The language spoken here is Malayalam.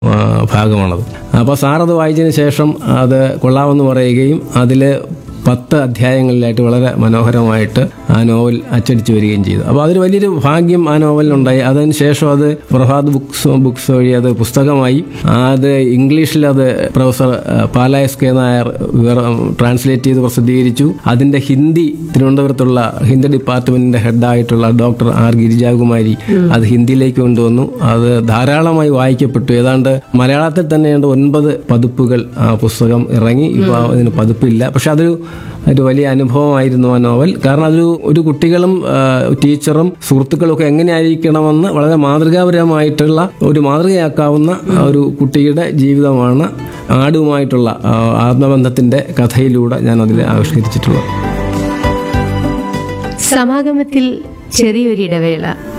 ആ, ഭാഗമാണത് അപ്പോൾ സാറത് വായിച്ചതിന് ശേഷം അത് കൊള്ളാമെന്ന് പറയുകയും അതിൽ പത്ത് അധ്യായങ്ങളിലായിട്ട് വളരെ മനോഹരമായിട്ട് ആ നോവൽ അച്ചടിച്ചു വരികയും ചെയ്തു അപ്പോൾ അതൊരു വലിയൊരു ഭാഗ്യം ആ നോവലിനുണ്ടായി അതിന് ശേഷം അത് പ്രഭാത് ബുക്സ് ബുക്സ് വഴി അത് പുസ്തകമായി അത് ഇംഗ്ലീഷിൽ അത് പ്രൊഫസർ ആ, പാല എസ് കെ നായർ വിവര- ട്രാൻസ്ലേറ്റ് ചെയ്ത് പ്രസിദ്ധീകരിച്ചു അതിൻ്റെ ഹിന്ദി തിരുവനന്തപുരത്തുള്ള ഹിന്ദി ഡിപ്പാർട്ട്മെന്റിന്റെ ഹെഡായിട്ടുള്ള ഡോക്ടർ ആർ ഗിരിജാകുമാരി അത് ഹിന്ദിയിലേക്ക് കൊണ്ടുവന്നു അത് ധാരാളമായി വായിക്കപ്പെട്ടു ഏതാണ്ട് മലയാളത്തിൽ തന്നെ ഏതാണ്ട് ഒൻപത് പതിപ്പുകൾ ആ പുസ്തകം ഇറങ്ങി ഇപ്പോൾ അതിന് പതിപ്പില്ല പക്ഷെ അതൊരു ഒരു വലിയ അനുഭവമായിരുന്നു ആ നോവൽ കാരണം അതൊരു ഒരു കുട്ടികളും ആ, ടീച്ചറും സുഹൃത്തുക്കളും ഒക്കെ എങ്ങനെയായിരിക്കണമെന്ന് വളരെ മാതൃകാപരമായിട്ടുള്ള ഒരു മാതൃകയാക്കാവുന്ന ആ ഒരു കുട്ടിയുടെ ജീവിതമാണ് ആടുമായിട്ടുള്ള ആ, ആത്മബന്ധത്തിന്റെ കഥയിലൂടെ ഞാൻ അതിൽ ആവിഷ്കരിച്ചിട്ടുള്ളത് സമാഗമത്തിൽ ചെറിയൊരിടവേള